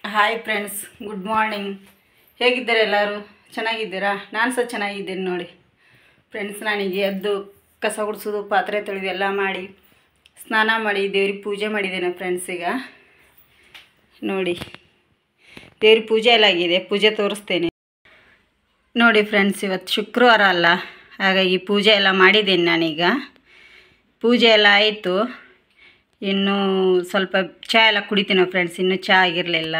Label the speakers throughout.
Speaker 1: hi friends good morning ಹೇಗಿದ್ದಾರೆ ಎಲ್ಲರೂ ಚೆನ್ನಾಗಿದ್ದೀರಾ ನಾನು ಸಹ ಚೆನ್ನಾಗಿದ್ದೀನಿ ನೋಡಿ ಫ್ರೆಂಡ್ಸ್ ನಾನೀಗ ಎದ್ದು ಕಸ ಗುಡಿಸೋದು ಪಾತ್ರೆ ತೊಳೆದು ಎಲ್ಲ ಮಾಡಿ ಸ್ನಾನ ಮಾಡಿ ದೇವ್ರಿಗೆ ಪೂಜೆ ಮಾಡಿದ್ದೇನೆ ಫ್ರೆಂಡ್ಸ್ ಈಗ ನೋಡಿ ದೇವ್ರ ಪೂಜೆ ಎಲ್ಲ ಆಗಿದೆ ಪೂಜೆ ತೋರಿಸ್ತೇನೆ ನೋಡಿ ಫ್ರೆಂಡ್ಸ್ ಇವತ್ತು ಶುಕ್ರವಾರ ಅಲ್ಲ ಹಾಗಾಗಿ ಪೂಜೆ ಎಲ್ಲ ಮಾಡಿದ್ದೇನೆ ನಾನೀಗ ಪೂಜೆ ಎಲ್ಲ ಆಯಿತು ಇನ್ನು ಸ್ವಲ್ಪ ಚಹಾ ಎಲ್ಲ ಕುಡಿತೀನಿ ಫ್ರೆಂಡ್ಸ್ ಇನ್ನೂ ಚಹಾ ಆಗಿರಲಿಲ್ಲ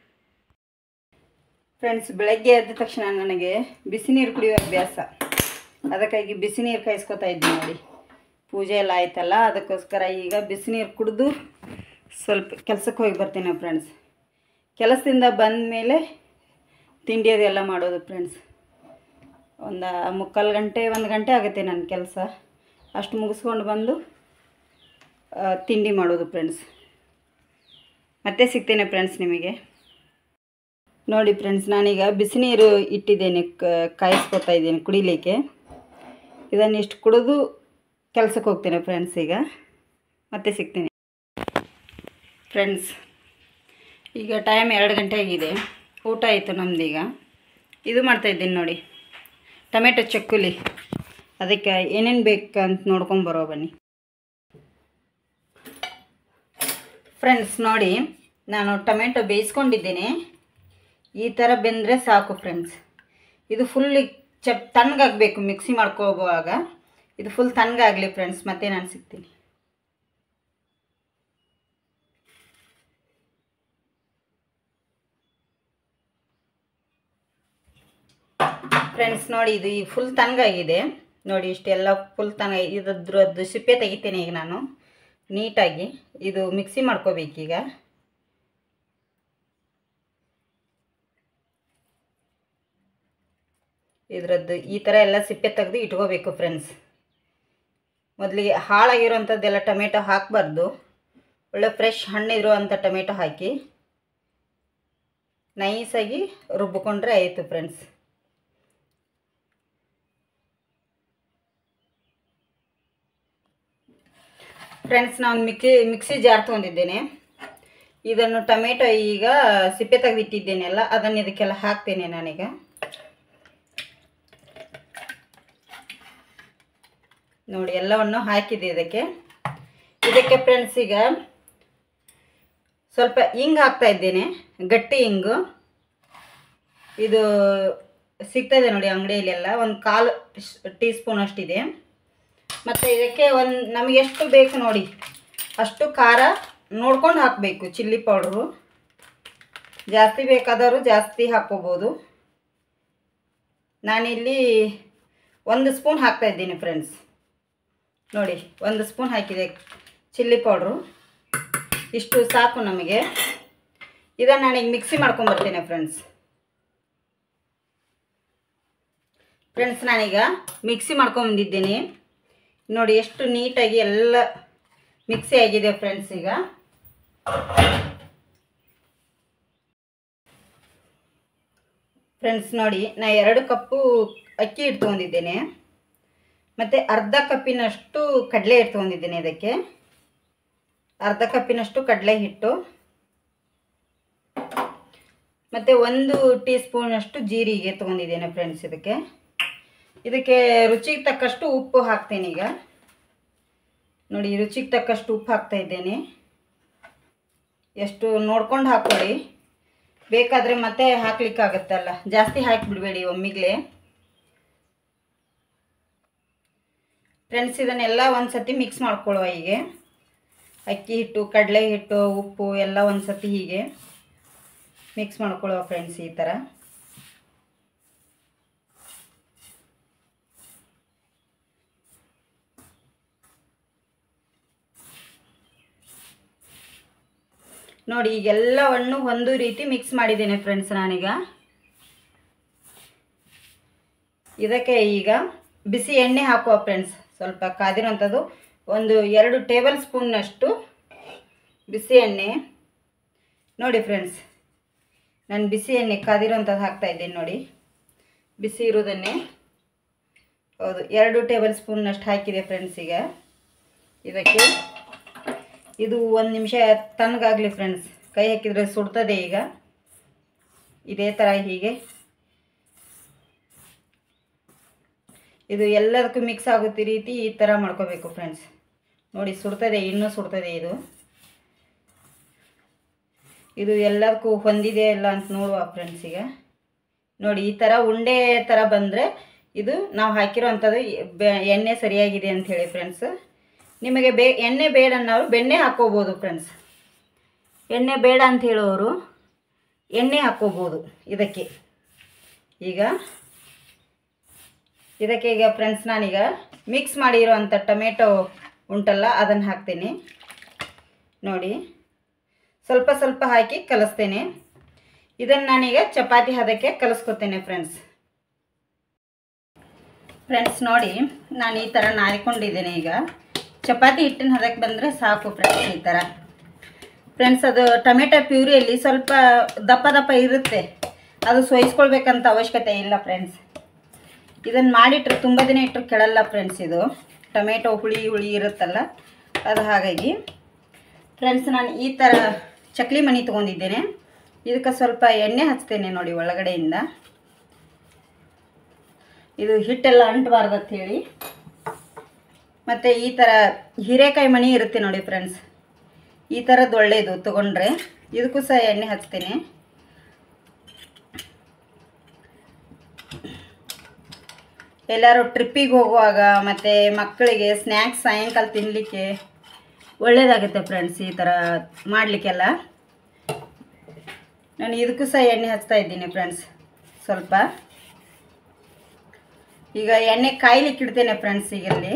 Speaker 1: ಫ್ರೆಂಡ್ಸ್ ಬೆಳಗ್ಗೆ ಎದ್ದ ತಕ್ಷಣ ನನಗೆ ಬಿಸಿ ನೀರು ಕುಡಿಯೋ ಅಭ್ಯಾಸ ಅದಕ್ಕಾಗಿ ಬಿಸಿ ನೀರು ಕಾಯಿಸ್ಕೊತಾ ಇದ್ದೀನಿ ನೋಡಿ ಪೂಜೆ ಎಲ್ಲ ಆಯ್ತಲ್ಲ ಅದಕ್ಕೋಸ್ಕರ ಈಗ ಬಿಸಿ ನೀರು ಕುಡಿದು ಸ್ವಲ್ಪ ಕೆಲಸಕ್ಕೆ ಹೋಗಿ ಬರ್ತೀನಿ ಫ್ರೆಂಡ್ಸ್ ಕೆಲಸದಿಂದ ಬಂದ ಮೇಲೆ ತಿಂಡಿ ಅದೆಲ್ಲ ಮಾಡೋದು ಫ್ರೆಂಡ್ಸ್ ಒಂದು ಮುಕ್ಕಾಲು ಗಂಟೆ ಒಂದು ಗಂಟೆ ಆಗುತ್ತೆ ನನ್ನ ಕೆಲಸ ಅಷ್ಟು ಮುಗಿಸ್ಕೊಂಡು ಬಂದು ಆ, ತಿಂಡಿ ಮಾಡೋದು ಫ್ರೆಂಡ್ಸ್ ಮತ್ತೆ ಸಿಗ್ತೇನೆ ಫ್ರೆಂಡ್ಸ್ ನಿಮಗೆ ನೋಡಿ ಫ್ರೆಂಡ್ಸ್ ನಾನೀಗ ಬಿಸಿ ನೀರು ಇಟ್ಟಿದ್ದೇನೆ ಕ- ಕಾಯಿಸ್ಕೊತಾ ಇದ್ದೇನೆ ಕುಡಿಲಿಕ್ಕೆ ಇದನ್ನು ಇಷ್ಟು ಕುಡಿದು ಕೆಲಸಕ್ಕೆ ಹೋಗ್ತೇನೆ ಫ್ರೆಂಡ್ಸ್ ಈಗ ಮತ್ತೆ ಸಿಗ್ತೀನಿ ಫ್ರೆಂಡ್ಸ್ ಈಗ ಟೈಮ್ ಎರಡು ಗಂಟೆ ಆಗಿದೆ ಊಟ ಆಯಿತು ನಮ್ಮದೀಗ ಇದು ಮಾಡ್ತಾಯಿದ್ದೀನಿ ನೋಡಿ ಟೊಮೆಟೊ ಚಕ್ಕುಲಿ ಅದಕ್ಕೆ ಏನೇನು ಬೇಕಂತ ನೋಡ್ಕೊಂಬರೋ ಬನ್ನಿ ಫ್ರೆಂಡ್ಸ್ ನೋಡಿ ನಾನು ಟೊಮೆಟೊ ಬೇಯಿಸ್ಕೊಂಡಿದ್ದೀನಿ ಈ ಥರ ಬೆಂದರೆ ಸಾಕು ಫ್ರೆಂಡ್ಸ್ ಇದು ಫುಲ್ ಚಪ್ ತಣ್ಣಗಾಗಬೇಕು ಮಿಕ್ಸಿ ಮಾಡ್ಕೋಗುವಾಗ ಇದು ಫುಲ್ ತಣ್ಣಗಾಗಲಿ ಫ್ರೆಂಡ್ಸ್ ಮತ್ತೆ ನಾನು ಸಿಗ್ತೀನಿ ಫ್ರೆಂಡ್ಸ್ ನೋಡಿ ಇದು ಈಗ ಫುಲ್ ತಣ್ಣಗಾಗಿದೆ ನೋಡಿ ಇಷ್ಟೆಲ್ಲ ಫುಲ್ ತಣ್ಣ ಇದ್ರದ್ದು ಸಿಪ್ಪೆ ತೆಗಿತೀನಿ ಈಗ ನಾನು ನೀಟಾಗಿ ಇದು ಮಿಕ್ಸಿ ಮಾಡ್ಕೋಬೇಕೀಗ ಇದರದ್ದು ಈ ಥರ ಎಲ್ಲ ಸಿಪ್ಪೆ ತೆಗೆದು ಇಟ್ಕೋಬೇಕು ಫ್ರೆಂಡ್ಸ್ ಮೊದಲಿಗೆ ಹಾಳಾಗಿರೋಂಥದ್ದೆಲ್ಲ ಟೊಮೆಟೊ ಹಾಕಬಾರ್ದು ಒಳ್ಳೆ ಫ್ರೆಶ್ ಹಣ್ಣಿರುವಂಥ ಟೊಮೆಟೊ ಹಾಕಿ ನೈಸಾಗಿ ರುಬ್ಬಿಕೊಂಡ್ರೆ ಆಯಿತು ಫ್ರೆಂಡ್ಸ್ ಫ್ರೆಂಡ್ಸ್ ನಾನು ಮಿಕ್ಸಿ ಮಿಕ್ಸಿ ಜಾರ್ ತೊಗೊಂಡಿದ್ದೇನೆ ಇದನ್ನು ಟೊಮೆಟೊ ಈಗ ಸಿಪ್ಪೆ ತೆಗೆದಿಟ್ಟಿದ್ದೇನೆಲ್ಲ ಅದನ್ನು ಇದಕ್ಕೆಲ್ಲ ಹಾಕ್ತೇನೆ ನಾನೀಗ ನೋಡಿ ಎಲ್ಲವನ್ನು ಹಾಕಿದೆ ಇದಕ್ಕೆ ಇದಕ್ಕೆ ಫ್ರೆಂಡ್ಸ್ ಈಗ ಸ್ವಲ್ಪ ಹಿಂಗ್ ಹಾಕ್ತಾ ಇದ್ದೇನೆ ಗಟ್ಟಿ ಹಿಂಗು ಇದು ಸಿಗ್ತದೆ ನೋಡಿ ಅಂಗಡಿಯಲ್ಲೆಲ್ಲ ಒಂದು ಕಾಲು ಟೀ ಸ್ಪೂನ್ ಅಷ್ಟಿದೆ ಮತ್ತು ಇದಕ್ಕೆ ಒಂದು ನಮಗೆ ಎಷ್ಟು ಬೇಕು ನೋಡಿ ಅಷ್ಟು ಖಾರ ನೋಡ್ಕೊಂಡು ಹಾಕಬೇಕು ಚಿಲ್ಲಿ ಪೌಡ್ರು ಜಾಸ್ತಿ ಬೇಕಾದವರು ಜಾಸ್ತಿ ಹಾಕ್ಕೋಬೋದು ನಾನಿಲ್ಲಿ ಒಂದು ಸ್ಪೂನ್ ಹಾಕ್ತಾ ಇದ್ದೀನಿ ಫ್ರೆಂಡ್ಸ್ ನೋಡಿ ಒಂದು ಸ್ಪೂನ್ ಹಾಕಿದೆ ಚಿಲ್ಲಿ ಪೌಡ್ರು ಇಷ್ಟು ಸಾಕು ನಮಗೆ ಇದನ್ನು ನಾನೀಗ ಮಿಕ್ಸಿ ಮಾಡ್ಕೊಂಬರ್ತೇನೆ ಫ್ರೆಂಡ್ಸ್ ಫ್ರೆಂಡ್ಸ್ ನಾನೀಗ ಮಿಕ್ಸಿ ಮಾಡ್ಕೊಂಬಂದಿದ್ದೀನಿ ನೋಡಿ ಎಷ್ಟು ನೀಟಾಗಿ ಎಲ್ಲ ಮಿಕ್ಸಿ ಆಗಿದೆ ಫ್ರೆಂಡ್ಸ್ ಈಗ ಫ್ರೆಂಡ್ಸ್ ನೋಡಿ ನಾ ಎರಡು ಕಪ್ಪು ಅಕ್ಕಿ ಹಿಟ್ಟು ತೊಗೊಂಡಿದ್ದೇನೆ ಮತ್ತು ಅರ್ಧ ಕಪ್ಪಿನಷ್ಟು ಕಡಲೆ ಹಿಟ್ಟು ತೊಗೊಂಡಿದ್ದೇನೆ ಇದಕ್ಕೆ ಅರ್ಧ ಕಪ್ಪಿನಷ್ಟು ಕಡಲೆ ಹಿಟ್ಟು ಮತ್ತು ಒಂದು ಟೀ ಸ್ಪೂನಷ್ಟು ಜೀರಿಗೆ ತೊಗೊಂಡಿದ್ದೇನೆ ಫ್ರೆಂಡ್ಸ್ ಇದಕ್ಕೆ ಇದಕ್ಕೆ ರುಚಿಗೆ ತಕ್ಕಷ್ಟು ಉಪ್ಪು ಹಾಕ್ತೇನೆ ಈಗ ನೋಡಿ ರುಚಿಗೆ ತಕ್ಕಷ್ಟು ಉಪ್ಪು ಹಾಕ್ತಾ ಇದ್ದೇನೆ ಎಷ್ಟು ನೋಡ್ಕೊಂಡು ಹಾಕ್ಕೊಳ್ಳಿ ಬೇಕಾದರೆ ಮತ್ತೆ ಹಾಕ್ಲಿಕ್ಕಾಗತ್ತಲ್ಲ ಜಾಸ್ತಿ ಹಾಕಿಬಿಡ್ಬೇಡಿ ಒಮ್ಮಿಗ್ಲೇ ಫ್ರೆಂಡ್ಸ್ ಇದನ್ನೆಲ್ಲ ಒಂದು ಸತಿ ಮಿಕ್ಸ್ ಮಾಡ್ಕೊಳ್ಳುವ ಹೀಗೆ ಅಕ್ಕಿ ಹಿಟ್ಟು ಕಡಲೆ ಹಿಟ್ಟು ಉಪ್ಪು ಎಲ್ಲ ಒಂದು ಸತಿ ಹೀಗೆ ಮಿಕ್ಸ್ ಮಾಡ್ಕೊಳ್ಳುವ ಫ್ರೆಂಡ್ಸ್ ಈ ಥರ ನೋಡಿ ಈಗೆಲ್ಲವನ್ನು ಒಂದು ರೀತಿ ಮಿಕ್ಸ್ ಮಾಡಿದ್ದೇನೆ ಫ್ರೆಂಡ್ಸ್ ನಾನೀಗ ಇದಕ್ಕೆ ಈಗ ಬಿಸಿ ಎಣ್ಣೆ ಹಾಕುವ ಫ್ರೆಂಡ್ಸ್ ಸ್ವಲ್ಪ ಕಾದಿರೋಂಥದ್ದು ಒಂದು ಎರಡು ಟೇಬಲ್ ಸ್ಪೂನ್ನಷ್ಟು ಬಿಸಿ ಎಣ್ಣೆ ನೋಡಿ ಫ್ರೆಂಡ್ಸ್ ನಾನು ಬಿಸಿ ಎಣ್ಣೆ ಕಾದಿರೋಂಥದ್ದು ಹಾಕ್ತಾ ಇದ್ದೇನೆ ನೋಡಿ ಬಿಸಿ ಇರೋದನ್ನೇ ಹೌದು ಎರಡು ಟೇಬಲ್ ಸ್ಪೂನ್ನಷ್ಟು ಹಾಕಿದೆ ಫ್ರೆಂಡ್ಸ್ ಈಗ ಇದಕ್ಕೆ ಇದು ಒಂದು ನಿಮಿಷ ತಣ್ಣಗಾಗಲಿ ಫ್ರೆಂಡ್ಸ್ ಕೈ ಹಾಕಿದರೆ ಸುಡ್ತದೆ ಈಗ ಇದೇ ಥರ ಹೀಗೆ ಇದು ಎಲ್ಲದಕ್ಕೂ ಮಿಕ್ಸ್ ಆಗುತ್ತೆ ರೀತಿ ಈ ಥರ ಮಾಡ್ಕೋಬೇಕು ಫ್ರೆಂಡ್ಸ್ ನೋಡಿ ಸುಡ್ತದೆ ಇನ್ನೂ ಸುಡ್ತದೆ ಇದು ಇದು ಎಲ್ಲದಕ್ಕೂ ಹೊಂದಿದೆ ಇಲ್ಲ ಅಂತ ನೋಡುವ ಫ್ರೆಂಡ್ಸ್ ಈಗ ನೋಡಿ ಈ ಥರ ಉಂಡೆ ಥರ ಬಂದರೆ ಇದು ನಾವು ಹಾಕಿರೋ ಅಂಥದ್ದು ಬೆ- ಎಣ್ಣೆ ಸರಿಯಾಗಿದೆ ಅಂತ ಹೇಳಿ ಫ್ರೆಂಡ್ಸ್ ನಿಮಗೆ ಬೇ ಎಣ್ಣೆ ಬೇಡ ಅನ್ನೋರು ಬೆಣ್ಣೆ ಹಾಕ್ಕೋಬೋದು ಫ್ರೆಂಡ್ಸ್ ಎಣ್ಣೆ ಬೇಡ ಅಂತ ಹೇಳೋರು ಎಣ್ಣೆ ಹಾಕ್ಕೋಬೋದು ಇದಕ್ಕೆ ಈಗ ಇದಕ್ಕೆ ಈಗ ಫ್ರೆಂಡ್ಸ್ ನಾನೀಗ ಮಿಕ್ಸ್ ಮಾಡಿರೋವಂಥ ಟೊಮೆಟೊ ಉಂಟಲ್ಲ ಅದನ್ನು ಹಾಕ್ತೇನೆ ನೋಡಿ ಸ್ವಲ್ಪ ಸ್ವಲ್ಪ ಹಾಕಿ ಕಲಿಸ್ತೇನೆ ಇದನ್ನು ನಾನೀಗ ಚಪಾತಿ ಹದಕ್ಕೆ ಕಲಿಸ್ಕೊತೇನೆ ಫ್ರೆಂಡ್ಸ್ ಫ್ರೆಂಡ್ಸ್ ನೋಡಿ ನಾನು ಈ ಥರ ನಾದಿಕೊಂಡಿದ್ದೇನೆ ಈಗ ಚಪಾತಿ ಹಿಟ್ಟಿನ ಹದಕ್ಕೆ ಬಂದರೆ ಸಾಕು ಫ್ರೆಂಡ್ಸ್ ಈ ಥರ ಫ್ರೆಂಡ್ಸ್ ಅದು ಟೊಮೆಟೊ ಪ್ಯೂರಿಯಲ್ಲಿ ಸ್ವಲ್ಪ ದಪ್ಪ ದಪ್ಪ ಇರುತ್ತೆ ಅದು ಸೋಯಿಸ್ಕೊಳ್ಬೇಕಂತ ಅವಶ್ಯಕತೆ ಇಲ್ಲ ಫ್ರೆಂಡ್ಸ್ ಇದನ್ನು ಮಾಡಿಟ್ರೆ ತುಂಬ ದಿನ ಇಟ್ಟರೆ ಕೆಡಲ್ಲ ಫ್ರೆಂಡ್ಸ್ ಇದು ಟೊಮೆಟೊ ಹುಳಿ ಹುಳಿ ಇರುತ್ತಲ್ಲ ಅದು ಹಾಗಾಗಿ ಫ್ರೆಂಡ್ಸ್ ನಾನು ಈ ಥರ ಚಕ್ಲಿ ಮಣಿ ತೊಗೊಂಡಿದ್ದೇನೆ ಇದಕ್ಕೆ ಸ್ವಲ್ಪ ಎಣ್ಣೆ ಹಚ್ತೇನೆ ನೋಡಿ ಒಳಗಡೆಯಿಂದ ಇದು ಹಿಟ್ಟೆಲ್ಲ ಅಂಟಬಾರ್ದು ಅಂತ ಹೇಳಿ ಮತ್ತು ಈ ಥರ ಹೀರೆಕಾಯಿ ಮಣಿ ಇರುತ್ತೆ ನೋಡಿ ಫ್ರೆಂಡ್ಸ್ ಈ ಥರದ್ದು ಒಳ್ಳೆಯದು ತೊಗೊಂಡ್ರೆ ಇದಕ್ಕೂ ಸಹ ಎಣ್ಣೆ ಹಚ್ತೇನೆ ಎಲ್ಲರೂ ಟ್ರಿಪ್ಪಿಗೆ ಹೋಗುವಾಗ ಮತ್ತು ಮಕ್ಕಳಿಗೆ ಸ್ನ್ಯಾಕ್ಸ್ ಸಾಯಂಕಾಲ ತಿನ್ನಲಿಕ್ಕೆ ಒಳ್ಳೆಯದಾಗುತ್ತೆ ಫ್ರೆಂಡ್ಸ್ ಈ ಥರ ಮಾಡಲಿಕ್ಕೆಲ್ಲ ನಾನು ಇದಕ್ಕೂ ಸಹ ಎಣ್ಣೆ ಹಚ್ತಾ ಇದ್ದೀನಿ ಫ್ರೆಂಡ್ಸ್ ಸ್ವಲ್ಪ ಈಗ ಎಣ್ಣೆ ಕಾಯ್ಲಿಕ್ಕೆ ಇಡ್ತೇನೆ ಫ್ರೆಂಡ್ಸ್ ಈಗ ಇಲ್ಲಿ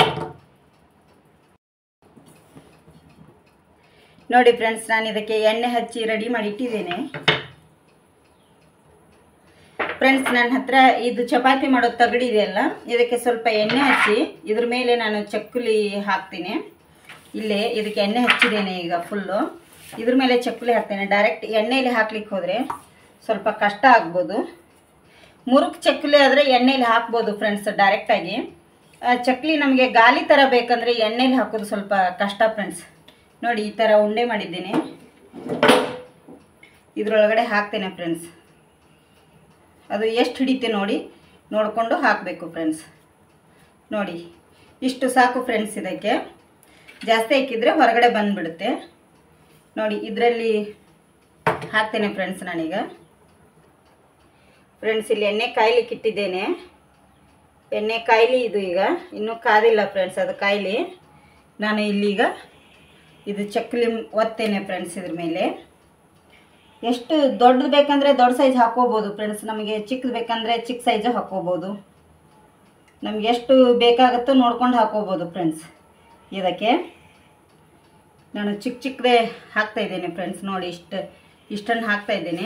Speaker 1: ನೋಡಿ ಫ್ರೆಂಡ್ಸ್ ನಾನು ಇದಕ್ಕೆ ಎಣ್ಣೆ ಹಚ್ಚಿ ರೆಡಿ ಮಾಡಿ ಇಟ್ಟಿದ್ದೇನೆ ಫ್ರೆಂಡ್ಸ್ ನನ್ನ ಹತ್ರ ಇದು ಚಪಾತಿ ಮಾಡೋ ತಗಡಿ ಇದೆಯಲ್ಲ ಇದಕ್ಕೆ ಸ್ವಲ್ಪ ಎಣ್ಣೆ ಹಚ್ಚಿ ಇದ್ರ ಮೇಲೆ ನಾನು ಚಕ್ಕುಲಿ ಹಾಕ್ತೀನಿ ಇಲ್ಲೇ ಇದಕ್ಕೆ ಎಣ್ಣೆ ಹಚ್ಚಿದ್ದೇನೆ ಈಗ ಫುಲ್ಲು ಇದ್ರ ಮೇಲೆ ಚಕ್ಕುಲಿ ಹಾಕ್ತೇನೆ ಡೈರೆಕ್ಟ್ ಎಣ್ಣೆಯಲ್ಲಿ ಹಾಕ್ಲಿಕ್ಕೆ ಹೋದರೆ ಸ್ವಲ್ಪ ಕಷ್ಟ ಆಗ್ಬೋದು ಮುರುಕ್ ಚಕ್ಕುಲಿ ಆದರೆ ಎಣ್ಣೆಲಿ ಹಾಕ್ಬೋದು ಫ್ರೆಂಡ್ಸ್ ಡೈರೆಕ್ಟಾಗಿ ಆ, ಚಕ್ಲಿ ನಮಗೆ ಗಾಲಿ ಥರ ಬೇಕಂದರೆ ಎಣ್ಣೆಲಿ ಹಾಕೋದು ಸ್ವಲ್ಪ ಕಷ್ಟ ಫ್ರೆಂಡ್ಸ್ ನೋಡಿ ಈ ಥರ ಉಂಡೆ ಮಾಡಿದ್ದೀನಿ ಇದ್ರೊಳಗಡೆ ಹಾಕ್ತೇನೆ ಫ್ರೆಂಡ್ಸ್ ಅದು ಎಷ್ಟು ಹಿಡಿತೆ ನೋಡಿ ನೋಡಿಕೊಂಡು ಹಾಕಬೇಕು ಫ್ರೆಂಡ್ಸ್ ನೋಡಿ ಇಷ್ಟು ಸಾಕು ಫ್ರೆಂಡ್ಸ್ ಇದಕ್ಕೆ ಜಾಸ್ತಿ ಹಾಕಿದರೆ ಹೊರಗಡೆ ಬಂದುಬಿಡುತ್ತೆ ನೋಡಿ ಇದರಲ್ಲಿ ಹಾಕ್ತೇನೆ ಫ್ರೆಂಡ್ಸ್ ನಾನೀಗ ಫ್ರೆಂಡ್ಸ್ ಇಲ್ಲಿ ಎಣ್ಣೆ ಕಾಯ್ಲಿಕ್ಕೆ ಇಟ್ಟಿದ್ದೇನೆ ಎಣ್ಣೆ ಕಾಯ್ಲಿ ಇದು ಈಗ ಇನ್ನೂ ಕಾದಿಲ್ಲ ಫ್ರೆಂಡ್ಸ್ ಅದು ಕಾಯ್ಲಿ ನಾನು ಇಲ್ಲೀಗ ಇದು ಚಕ್ಲಿ ಒತ್ತೇನೆ ಫ್ರೆಂಡ್ಸ್ ಇದ್ರ ಮೇಲೆ ಎಷ್ಟು ದೊಡ್ಡದು ಬೇಕಂದರೆ ದೊಡ್ಡ ಸೈಜ್ ಹಾಕೋಬೋದು ಫ್ರೆಂಡ್ಸ್ ನಮಗೆ ಚಿಕ್ಕದು ಬೇಕಂದರೆ ಚಿಕ್ಕ ಸೈಜು ಹಾಕೋಬೋದು ನಮ್ಗೆ ಎಷ್ಟು ಬೇಕಾಗುತ್ತೋ ನೋಡ್ಕೊಂಡು ಹಾಕೋಬೋದು ಫ್ರೆಂಡ್ಸ್ ಇದಕ್ಕೆ ನಾನು ಚಿಕ್ಕ ಚಿಕ್ಕದೇ ಹಾಕ್ತಾ ಇದ್ದೇನೆ ಫ್ರೆಂಡ್ಸ್ ನೋಡಿ ಇಷ್ಟು ಇಷ್ಟನ್ನು ಹಾಕ್ತಾ ಇದ್ದೇನೆ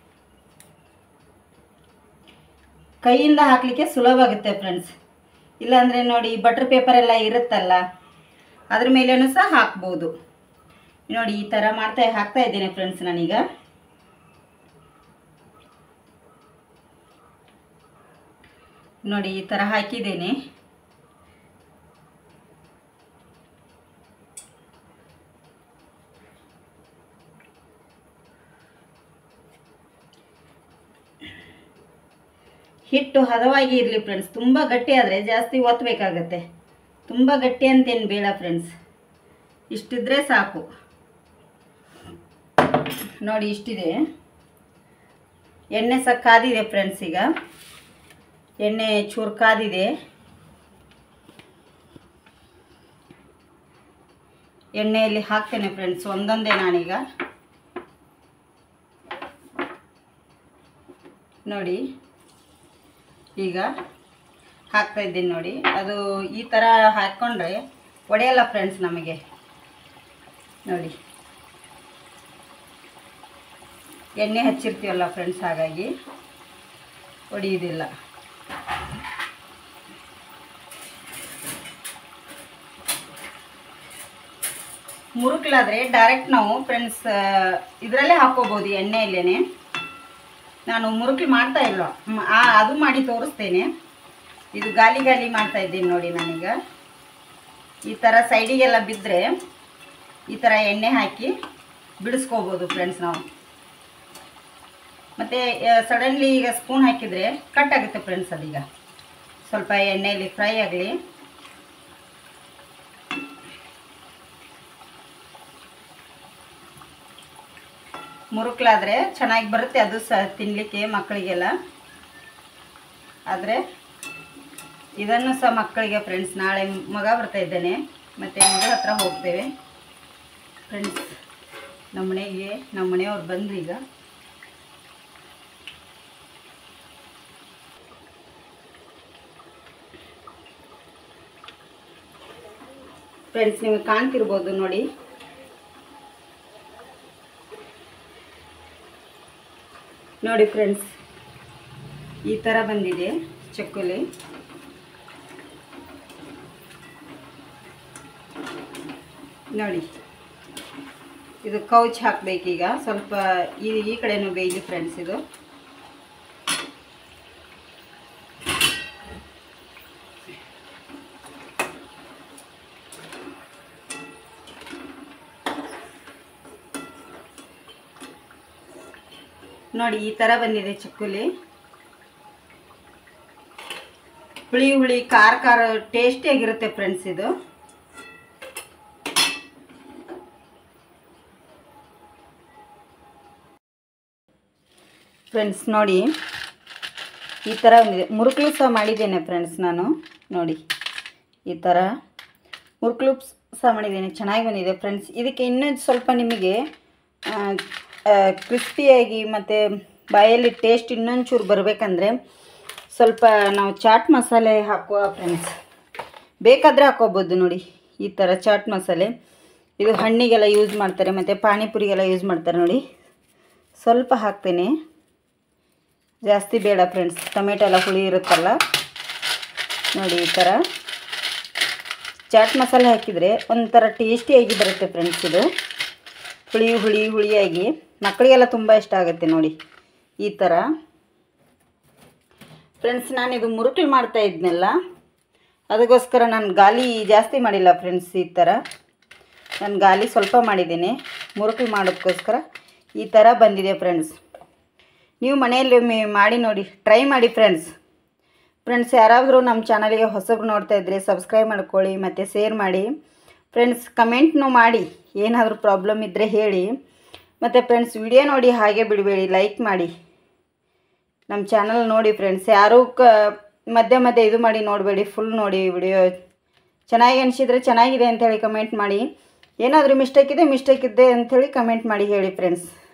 Speaker 1: ಕೈಯಿಂದ ಹಾಕಲಿಕ್ಕೆ ಸುಲಭ ಆಗುತ್ತೆ ಫ್ರೆಂಡ್ಸ್ ಇಲ್ಲಾಂದರೆ ನೋಡಿ ಬಟರ್ ಪೇಪರ್ ಎಲ್ಲ ಇರುತ್ತಲ್ಲ ಅದ್ರ ಮೇಲೇನೂ ಸಹ ಹಾಕ್ಬೋದು ನೋಡಿ ಈ ಥರ ಮಾಡ್ತಾ ಹಾಕ್ತಾ ಇದ್ದೇನೆ ಫ್ರೆಂಡ್ಸ್ ನಾನೀಗ ನೋಡಿ ಈ ಥರ ಹಾಕಿದ್ದೇನೆ ಹಿಟ್ಟು ಹದವಾಗಿ ಇರಲಿ ಫ್ರೆಂಡ್ಸ್ ತುಂಬ ಗಟ್ಟಿ ಆದರೆ ಜಾಸ್ತಿ ಒತ್ತಬೇಕಾಗತ್ತೆ ತುಂಬ ಗಟ್ಟಿ ಅಂತೇನು ಬೇಡ ಫ್ರೆಂಡ್ಸ್ ಇಷ್ಟಿದ್ರೆ ಸಾಕು ನೋಡಿ ಇಷ್ಟಿದೆ ಎಣ್ಣೆ ಸಹ ಕಾದಿದೆ ಫ್ರೆಂಡ್ಸ್ ಈಗ ಎಣ್ಣೆ ಚೂರು ಕಾದಿದೆ ಎಣ್ಣೆಯಲ್ಲಿ ಹಾಕ್ತೇನೆ ಫ್ರೆಂಡ್ಸ್ ಒಂದೊಂದೇ ನಾನೀಗ ನೋಡಿ ಈಗ ಹಾಕ್ತಾ ಇದ್ದೀನಿ ನೋಡಿ ಅದು ಈ ಥರ ಹಾಕ್ಕೊಂಡ್ರೆ ಒಡೆಯಲ್ಲ ಫ್ರೆಂಡ್ಸ್ ನಮಗೆ ನೋಡಿ ಎಣ್ಣೆ ಹಚ್ಚಿರ್ತೀವಲ್ಲ ಫ್ರೆಂಡ್ಸ್ ಹಾಗಾಗಿ ಒಡೆಯುವುದಿಲ್ಲ ಮುರುಕ್ಲಾದ್ರೆ ಡೈರೆಕ್ಟ್ ನಾವು ಫ್ರೆಂಡ್ಸ್ ಇದರಲ್ಲೇ ಹಾಕ್ಕೋಬೋದು ಎಣ್ಣೆಯಲ್ಲೇ ನಾನು ಮುರುಕ್ಲಿ ಮಾಡ್ತಾ ಇಲ್ಲ ಮ್- ಆ ಅದು ಮಾಡಿ ತೋರಿಸ್ತೇನೆ ಇದು ಗಾಲಿ ಗಾಲಿ ಮಾಡ್ತಾ ಇದ್ದೀನಿ ನೋಡಿ ನಾನೀಗ ಈ ಥರ ಸೈಡಿಗೆಲ್ಲ ಬಿದ್ದರೆ ಈ ಥರ ಎಣ್ಣೆ ಹಾಕಿ ಬಿಡಿಸ್ಕೋಬೋದು ಫ್ರೆಂಡ್ಸ್ ನಾವು ಮತ್ತು ಸಡನ್ಲಿ ಈಗ ಸ್ಪೂನ್ ಹಾಕಿದರೆ ಕಟ್ ಆಗುತ್ತೆ ಫ್ರೆಂಡ್ಸ್ ಅದೀಗ ಸ್ವಲ್ಪ ಎಣ್ಣೆಯಲ್ಲಿ ಫ್ರೈ ಆಗಲಿ ಮುರುಕ್ಲಾದರೆ ಚೆನ್ನಾಗಿ ಬರುತ್ತೆ ಅದು ಸಹ ತಿನ್ನಲಿಕ್ಕೆ ಮಕ್ಕಳಿಗೆಲ್ಲ ಆದರೆ ಇದನ್ನು ಸಹ ಮಕ್ಕಳಿಗೆ ಫ್ರೆಂಡ್ಸ್ ನಾಳೆ ಮಗ ಬರ್ತಾ ಇದ್ದಾನೆ ಮತ್ತು ಮಗ ಹತ್ರ ಹೋಗ್ತೇವೆ ಫ್ರೆಂಡ್ಸ್ ನಮ್ಮ ಮನೆಗೆ ನಮ್ಮ ಮನೆಯವ್ರು ಬಂದ್ರು ಈಗ ಫ್ರೆಂಡ್ಸ್ ನಿಮಗೆ ಕಾಣ್ತಿರ್ಬೋದು ನೋಡಿ ನೋಡಿ ಫ್ರೆಂಡ್ಸ್ ಈ ಥರ ಬಂದಿದೆ ಚಕ್ಕುಲಿ ನೋಡಿ ಇದು ಕೌಚ್ ಹಾಕಬೇಕೀಗ ಸ್ವಲ್ಪ ಈ ಈ ಕಡೆನೂ ಬೇಯಲಿ ಫ್ರೆಂಡ್ಸ್ ಇದು ನೋಡಿ ಈ ಥರ ಬಂದಿದೆ ಚಕ್ಕುಲಿ ಹುಳಿ ಹುಳಿ ಖಾರ ಖಾರ ಟೇಸ್ಟಿಯಾಗಿರುತ್ತೆ ಫ್ರೆಂಡ್ಸ್ ಇದು ಫ್ರೆಂಡ್ಸ್ ನೋಡಿ ಈ ಥರ ಬಂದಿದೆ ಮುರುಕ್ಲು ಸಹ ಮಾಡಿದ್ದೇನೆ ಫ್ರೆಂಡ್ಸ್ ನಾನು ನೋಡಿ ಈ ಥರ ಮುರುಕ್ಲು ಸಹ ಮಾಡಿದ್ದೇನೆ ಚೆನ್ನಾಗಿ ಬಂದಿದೆ ಫ್ರೆಂಡ್ಸ್ ಇದಕ್ಕೆ ಇನ್ನೂ ಸ್ವಲ್ಪ ನಿಮಗೆ ಕ್ರಿಸ್ಪಿಯಾಗಿ ಮತ್ತು ಬಾಯಲ್ಲಿ ಟೇಸ್ಟ್ ಇನ್ನೊಂಚೂರು ಬರಬೇಕಂದ್ರೆ ಸ್ವಲ್ಪ ನಾವು ಚಾಟ್ ಮಸಾಲೆ ಹಾಕುವ ಫ್ರೆಂಡ್ಸ್ ಬೇಕಾದರೆ ಹಾಕೋಬೋದು ನೋಡಿ ಈ ಥರ ಚಾಟ್ ಮಸಾಲೆ ಇದು ಹಣ್ಣಿಗೆಲ್ಲ ಯೂಸ್ ಮಾಡ್ತಾರೆ ಮತ್ತು ಪಾನಿಪುರಿಗೆಲ್ಲ ಯೂಸ್ ಮಾಡ್ತಾರೆ ನೋಡಿ ಸ್ವಲ್ಪ ಹಾಕ್ತೇನೆ ಜಾಸ್ತಿ ಬೇಡ ಫ್ರೆಂಡ್ಸ್ ಟೊಮೆಟೊ ಎಲ್ಲ ಹುಳಿ ಇರುತ್ತಲ್ಲ ನೋಡಿ ಈ ಥರ ಚಾಟ್ ಮಸಾಲೆ ಹಾಕಿದರೆ ಒಂಥರ ಟೇಸ್ಟಿಯಾಗಿ ಬರುತ್ತೆ ಫ್ರೆಂಡ್ಸ್ ಇದು ಹುಳಿ ಹುಳಿ ಹುಳಿಯಾಗಿ ಮಕ್ಕಳಿಗೆಲ್ಲ ತುಂಬ ಇಷ್ಟ ಆಗುತ್ತೆ ನೋಡಿ ಈ ಥರ ಫ್ರೆಂಡ್ಸ್ ನಾನಿದು ಮುರುಕಲು ಮಾಡ್ತಾ ಇದ್ನಲ್ಲ ಅದಕ್ಕೋಸ್ಕರ ನಾನು ಗಾಲಿ ಜಾಸ್ತಿ ಮಾಡಿಲ್ಲ ಫ್ರೆಂಡ್ಸ್ ಈ ಥರ ನಾನು ಗಾಲಿ ಸ್ವಲ್ಪ ಮಾಡಿದ್ದೀನಿ ಮುರುಕಲು ಮಾಡೋದಕ್ಕೋಸ್ಕರ ಈ ಥರ ಬಂದಿದೆ ಫ್ರೆಂಡ್ಸ್ ನೀವು ಮನೆಯಲ್ಲಿ ಒಮ್ಮೆ ಮಾಡಿ ನೋಡಿ ಟ್ರೈ ಮಾಡಿ ಫ್ರೆಂಡ್ಸ್ ಫ್ರೆಂಡ್ಸ್ ಯಾರಾದರೂ ನಮ್ಮ ಚಾನಲಿಗೆ ಹೊಸಬ್ರು ನೋಡ್ತಾ ಇದ್ದರೆ ಸಬ್ಸ್ಕ್ರೈಬ್ ಮಾಡ್ಕೊಳ್ಳಿ ಮತ್ತು ಶೇರ್ ಮಾಡಿ ಫ್ರೆಂಡ್ಸ್ ಕಮೆಂಟ್ನು ಮಾಡಿ ಏನಾದರೂ ಪ್ರಾಬ್ಲಮ್ ಇದ್ದರೆ ಹೇಳಿ ಮತ್ತು ಫ್ರೆಂಡ್ಸ್ ವಿಡಿಯೋ ನೋಡಿ ಹಾಗೆ ಬಿಡಬೇಡಿ ಲೈಕ್ ಮಾಡಿ ನಮ್ಮ ಚಾನಲ್ ನೋಡಿ ಫ್ರೆಂಡ್ಸ್ ಯಾರೂ ಕ ಮಧ್ಯೆ ಮಧ್ಯೆ ಇದು ಮಾಡಿ ನೋಡಬೇಡಿ ಫುಲ್ ನೋಡಿ ವಿಡಿಯೋ ಚೆನ್ನಾಗಿ ಅನಿಸಿದರೆ ಚೆನ್ನಾಗಿದೆ ಅಂಥೇಳಿ ಕಮೆಂಟ್ ಮಾಡಿ ಏನಾದರೂ ಮಿಸ್ಟೇಕ್ ಇದೆ ಮಿಸ್ಟೇಕ್ ಇದೆ ಅಂಥೇಳಿ ಕಮೆಂಟ್ ಮಾಡಿ ಹೇಳಿ ಫ್ರೆಂಡ್ಸ್